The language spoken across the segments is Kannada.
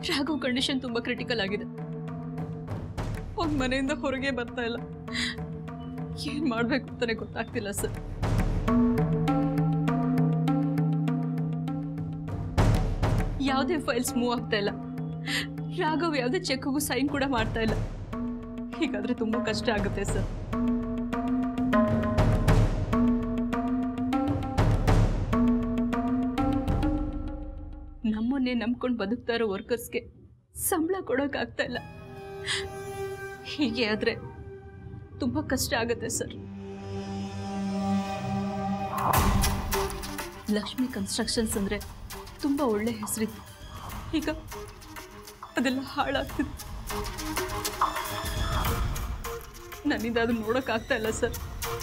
ರಾಘವ್ ಕಂಡೀಷನ್ ತುಂಬಾ ಕ್ರಿಟಿಕಲ್ ಆಗಿದೆ ಅವ್ನ ಮನೆಯಿಂದ ಹೊರಗೆ ಬರ್ತಾ ಇಲ್ಲ ಏನ್ ಮಾಡ್ಬೇಕು ಅಂತಾನೆ ಗೊತ್ತಾಗ್ತಿಲ್ಲ ಸರ್ ಯಾವುದೇ ಫೈಲ್ಸ್ ಮೂವ್ ಆಗ್ತಾ ಇಲ್ಲ ರಾಘವ್ ಯಾವುದೇ ಚೆಕ್ಗೂ ಸೈನ್ ಕೂಡ ಮಾಡ್ತಾ ಇಲ್ಲ ಹೀಗಾದ್ರೆ ತುಂಬಾ ಕಷ್ಟ ಆಗುತ್ತೆ ಸರ್ ನಮ್ಮನ್ನೇ ನಂಬ್ಕೊಂಡು ಬದುಕ್ತಾ ಇರೋ ವರ್ಕರ್ಸ್ಗೆ ಸಂಬಳ ಕೊಡೋಕ್ಕಾಗ್ತಾ ಇಲ್ಲ ಹೀಗೆ ಆದ್ರೆ ತುಂಬಾ ಕಷ್ಟ ಆಗುತ್ತೆ ಸರ್ ಲಕ್ಷ್ಮಿ ಕನ್ಸ್ಟ್ರಕ್ಷನ್ಸ್ ಅಂದ್ರೆ ತುಂಬಾ ಒಳ್ಳೆ ಹೆಸರಿತ್ತು ಈಗ ಅದೆಲ್ಲ ಹಾಳಾಗ್ತಿದೆ ನನ್ನಿಂದ ಅದು ನೋಡೋಕ್ಕಾಗ್ತಾ ಇಲ್ಲ ಸರ್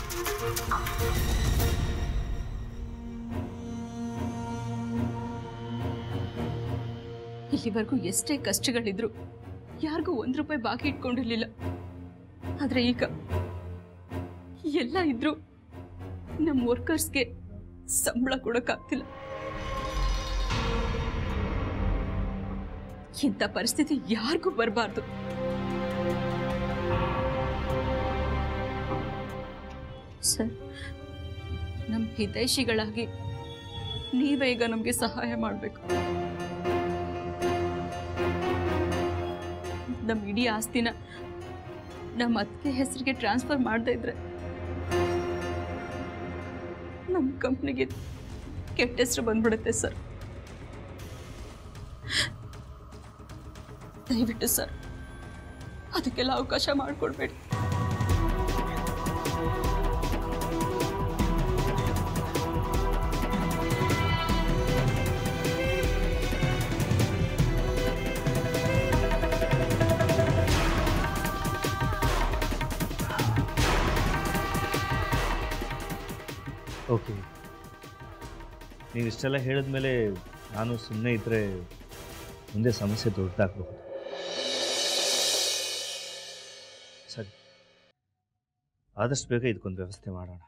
ಇಲ್ಲಿವರೆಗೂ ಎಷ್ಟೇ ಕಷ್ಟಗಳಿದ್ರು ಯಾರಿಗೂ ಒಂದ್ ರೂಪಾಯಿ ಬಾಕಿ ಇಟ್ಕೊಂಡಿರ್ಲಿಲ್ಲ ಆದ್ರೆ ಈಗ ಎಲ್ಲ ಇದ್ರು ನಮ್ಮ ವರ್ಕರ್ಸ್ಗೆ ಸಂಬಳ ಕೊಡೋಕ್ಕಾಗ್ತಿಲ್ಲ ಇಂಥ ಪರಿಸ್ಥಿತಿ ಯಾರಿಗೂ ಬರಬಾರ್ದು ಸರ್ ನಮ್ಮ ಹಿತೈಷಿಗಳಾಗಿ ನೀವೇ ಈಗ ನಮಗೆ ಸಹಾಯ ಮಾಡಬೇಕು ನಮ್ಮ ಇಡೀ ಆಸ್ತಿನ ನಮ್ಮ ಅತ್ತಿಗೆ ಹೆಸರಿಗೆ ಟ್ರಾನ್ಸ್ಫರ್ ಮಾಡದೇ ಇದ್ರೆ ನಮ್ಮ ಕಂಪ್ನಿಗೆ ಕೆಟ್ಟ ಹೆಸರು ಬಂದ್ಬಿಡುತ್ತೆ ಸರ್ ದಯವಿಟ್ಟು ಸರ್ ಅದಕ್ಕೆಲ್ಲ ಅವಕಾಶ ಮಾಡಿಕೊಡ್ಬೇಡಿ ಓಕೆ ನೀವು ಇಷ್ಟೆಲ್ಲ ಹೇಳಿದ್ಮೇಲೆ ನಾನು ಸುಮ್ಮನೆ ಇದ್ದರೆ ಮುಂದೆ ಸಮಸ್ಯೆ ದೊಡ್ಡದಾಗಬಹುದು ಸರಿ ಆದಷ್ಟು ಬೇಗ ಇದಕ್ಕೊಂದು ವ್ಯವಸ್ಥೆ ಮಾಡೋಣ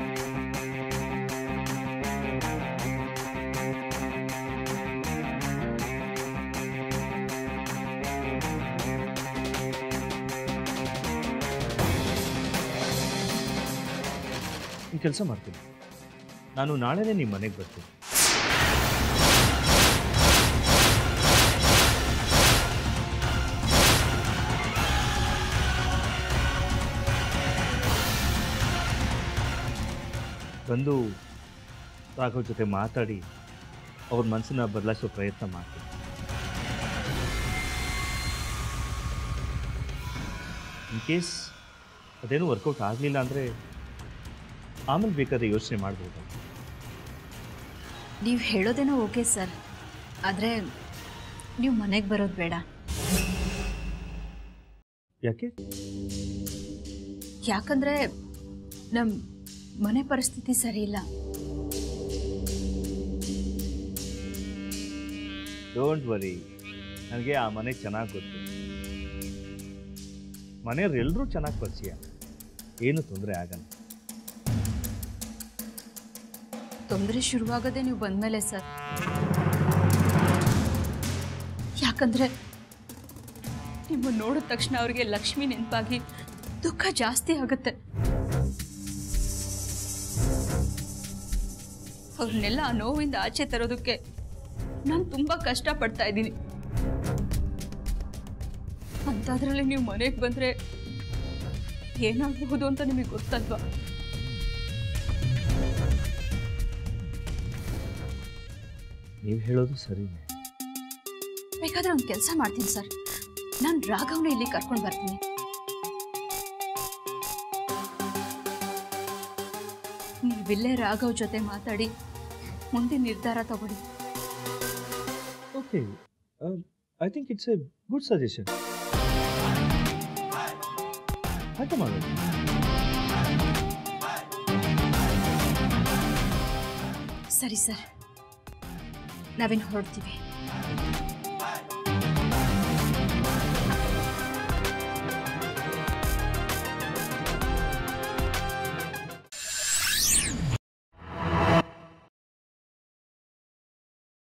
ಈ ಕೆಲಸ ಮಾಡ್ತೀನಿ ನಾನು ನಾಳೆನೇ ನಿಮ್ಮ ಮನೆಗೆ ಬರ್ತೀನಿ ಬಂದು ರಾಘವ್ ಜೊತೆ ಮಾತಾಡಿ ಅವ್ರ ಮನಸ್ಸನ್ನ ಬದಲಾಯಿಸೋ ಪ್ರಯತ್ನ ಮಾಡ್ತೀನಿ ಇನ್ ಕೇಸ್ ಅದೇನು ವರ್ಕೌಟ್ ಆಗಲಿಲ್ಲ ಅಂದರೆ ಆಮೇಲೆ ಬೇಕಾದ್ರೆ ಯೋಚನೆ ಮಾಡ್ಬೋದು ನೀವು ಹೇಳೋದೇನೋ ಓಕೆ ಸರ್ ಆದರೆ ನೀವು ಮನೆಗೆ ಬರೋದು ಬೇಡ ಯಾಕೆ ಯಾಕಂದರೆ ನಮ್ಮ ಮನೆ ಪರಿಸ್ಥಿತಿ ಸರಿ ಇಲ್ಲ ಡೋಂಟ್ ವರಿ ನನಗೆ ಆ ಮನೆ ಚೆನ್ನಾಗಿ ಗೊತ್ತು ಮನೆಯವ್ರು ಎಲ್ಲರೂ ಚೆನ್ನಾಗಿ ಪರಿಚಯ ಏನು ತೊಂದರೆ ಆಗಲ್ಲ ತೊಂದರೆ ಶುರುವಾಗೋದೇ ನೀವು ಬಂದಮೇಲೆ ಸರ್ ಯಾಕಂದರೆ ನಿಮ್ಮ ನೋಡಿದ ತಕ್ಷಣ ಅವ್ರಿಗೆ ಲಕ್ಷ್ಮಿ ನೆನಪಾಗಿ ದುಃಖ ಜಾಸ್ತಿ ಆಗುತ್ತೆ ಅವ್ರನ್ನೆಲ್ಲ ಆ ನೋವಿಂದ ಆಚೆ ತರೋದಕ್ಕೆ ನಾನು ತುಂಬಾ ಕಷ್ಟ ಪಡ್ತಾ ಇದ್ದೀನಿ ಅಂಥದ್ರಲ್ಲಿ ನೀವು ಮನೆಗೆ ಬಂದ್ರೆ ಏನಾಗಬಹುದು ಅಂತ ನಿಮಗೆ ಗೊತ್ತಲ್ವಾ ನೀವು ಹೇಳೋದು ಸರಿನೇ ಬೇಕಾದ್ರೆ ಒಂದು ಕೆಲಸ ಮಾಡ್ತೀನಿ ಸರ್ ನಾನು ರಾಘವ್ನ ಇಲ್ಲಿ ಕರ್ಕೊಂಡು ಬರ್ತೀನಿ ನೀವಿಲ್ಲೇ ರಾಘವ್ ಜೊತೆ ಮಾತಾಡಿ ಮುಂದೆ ನಿರ್ಧಾರ ತಗೊಳ್ಳಿ okay I think it's a good suggestion ಹಾಗೆ ಮಾಡೋದು ಸರಿ ಸರ್ ನಾವೇನು ಹೊರಡ್ತೀವಿ